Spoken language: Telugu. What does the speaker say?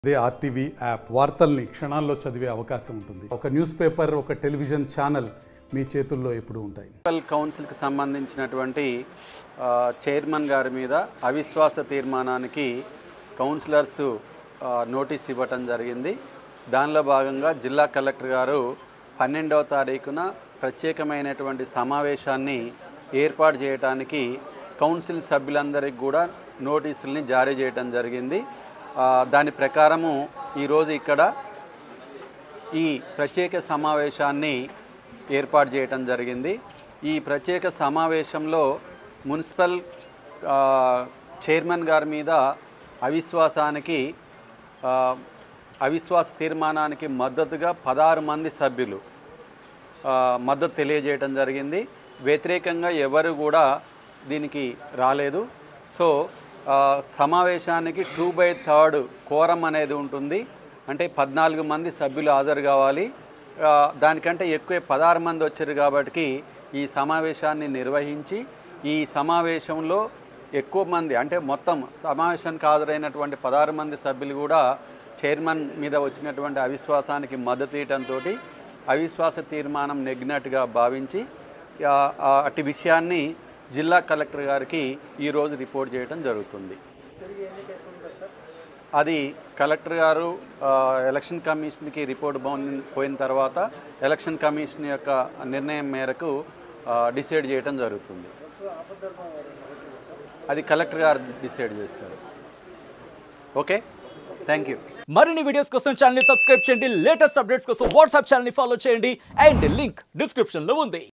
అదే ఆర్టీవీ యాప్ వార్తల్ని క్షణాల్లో చదివే అవకాశం ఉంటుంది ఒక న్యూస్ పేపర్ ఒక టెలివిజన్ ఛానల్ మీ చేతుల్లో ఎప్పుడూ ఉంటాయి మున్సిపల్ కౌన్సిల్కి సంబంధించినటువంటి ఆ, చైర్మన్ గారి మీద అవిశ్వాస తీర్మానానికి కౌన్సిలర్స్ ఆ, నోటీస్ ఇవ్వటం జరిగింది దానిలో భాగంగా జిల్లా కలెక్టర్ గారు పన్నెండవ తారీఖున ప్రత్యేకమైనటువంటి సమావేశాన్ని ఏర్పాటు చేయడానికి కౌన్సిల్ సభ్యులందరికీ కూడా నోటీసుల్ని జారీ చేయడం జరిగింది ఆ, దాని ప్రకారము ఈరోజు ఇక్కడ ఈ ప్రత్యేక సమావేశాన్ని ఏర్పాటు చేయటం జరిగింది ఈ ప్రత్యేక సమావేశంలో మున్సిపల్ ఆ, చైర్మన్ గారి మీద అవిశ్వాసానికి ఆ, అవిశ్వాస తీర్మానానికి మద్దతుగా పదహారు మంది సభ్యులు ఆ, మద్దతు తెలియజేయటం జరిగింది వ్యతిరేకంగా ఎవరు కూడా దీనికి రాలేదు సో ఆ, సమావేశానికి టూ బై థర్డ్ కోరం అనేది ఉంటుంది అంటే పద్నాలుగు మంది సభ్యులు హాజరు కావాలి ఆ, దానికంటే ఎక్కువ పదహారు మంది వచ్చారు కాబట్టి ఈ సమావేశాన్ని నిర్వహించి ఈ సమావేశంలో ఎక్కువ మంది అంటే మొత్తం సమావేశానికి హాజరైనటువంటి పదహారు మంది సభ్యులు కూడా చైర్మన్ మీద వచ్చినటువంటి అవిశ్వాసానికి మద్దతు ఇవ్వడంతో అవిశ్వాస తీర్మానం నెగ్గినట్టుగా భావించి ఆ, ఆ, అట్టి విషయాన్ని జిల్లా కలెక్టర్ గారికి ఈరోజు రిపోర్ట్ చేయడం జరుగుతుంది అది కలెక్టర్ గారు ఆ, ఎలక్షన్ కమిషన్కి రిపోర్ట్ బౌన్- పోయిన తర్వాత ఎలక్షన్ కమిషన్ యొక్క నిర్ణయం మేరకు ఆ, డిసైడ్ చేయడం జరుగుతుంది అది కలెక్టర్ గారు డిసైడ్ చేస్తారు ఓకే థ్యాంక్ యూ మరిన్ని వీడియోస్ కోసం ఛానల్ ని సబ్స్క్రైబ్ చేయండి లేటెస్ట్ అప్డేట్స్ కోసం వాట్సాప్ ఛానల్ ని ఫాలో చేయండి అండ్ లింక్ డిస్క్రిప్షన్ లో ఉంది